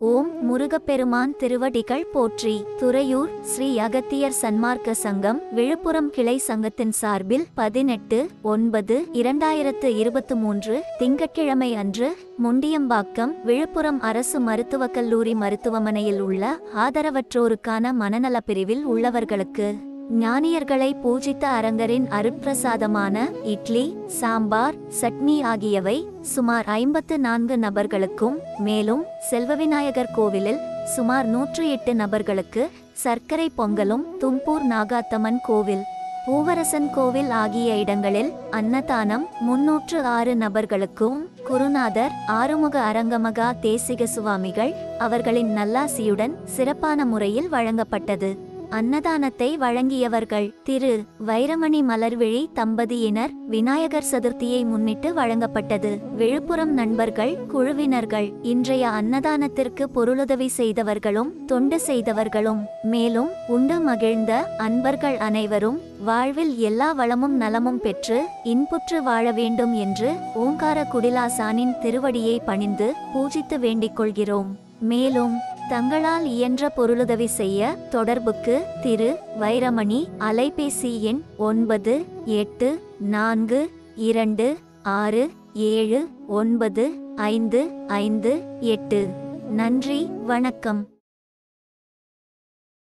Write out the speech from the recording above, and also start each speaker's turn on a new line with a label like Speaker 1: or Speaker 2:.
Speaker 1: ஓம் முருகப்பெருமான் திருவடிகள் போற்றி துறையூர் ஸ்ரீ அகத்தியர் சன்மார்க்க சங்கம் விழுப்புரம் கிளை சங்கத்தின் சார்பில் பதினெட்டு ஒன்பது இரண்டாயிரத்து இருபத்து மூன்று திங்கட்கிழமை அன்று முண்டியம்பாக்கம் விழுப்புரம் அரசு மருத்துவக் கல்லூரி மருத்துவமனையில் உள்ள ஆதரவற்றோருக்கான மனநலப் பிரிவில் உள்ளவர்களுக்கு ஞானியர்களை பூஜித்த அரங்கரின் அருட்பிரசாதமான இட்லி சாம்பார் சட்னி ஆகியவை சுமார் ஐம்பத்து நான்கு நபர்களுக்கும் மேலும் செல்வவிநாயகர் கோவிலில் சுமார் நூற்று எட்டு நபர்களுக்கு சர்க்கரை பொங்கலும் தும்பூர் நாகாத்தம்மன் கோவில் பூவரசன் கோவில் ஆகிய இடங்களில் அன்னதானம் முன்னூற்று ஆறு நபர்களுக்கும் குருநாதர் ஆறுமுக அரங்கமகா தேசிக சுவாமிகள் அவர்களின் நல்லாசியுடன் சிறப்பான முறையில் வழங்கப்பட்டது அன்னதானத்தை வழங்கியவர்கள் திரு வைரமணி மலர்விழி தம்பதியினர் விநாயகர் சதுர்த்தியை முன்னிட்டு வழங்கப்பட்டது விழுப்புரம் நண்பர்கள் குழுவினர்கள் இன்றைய அன்னதானத்திற்கு பொருளுதவி செய்தவர்களும் தொண்டு செய்தவர்களும் மேலும் உண்டு மகிழ்ந்த அன்பர்கள் அனைவரும் வாழ்வில் எல்லா வளமும் நலமும் பெற்று இன்புற்று வாழ வேண்டும் என்று ஓங்கார குடிலாசானின் திருவடியை பணிந்து பூஜித்து வேண்டிக் கொள்கிறோம் மேலும் தங்களால் இயன்ற பொருளுதவி செய்ய தொடர்புக்கு திரு வைரமணி அலைபேசி எண் ஒன்பது எட்டு நான்கு இரண்டு ஆறு ஏழு ஒன்பது ஐந்து ஐந்து எட்டு நன்றி வணக்கம்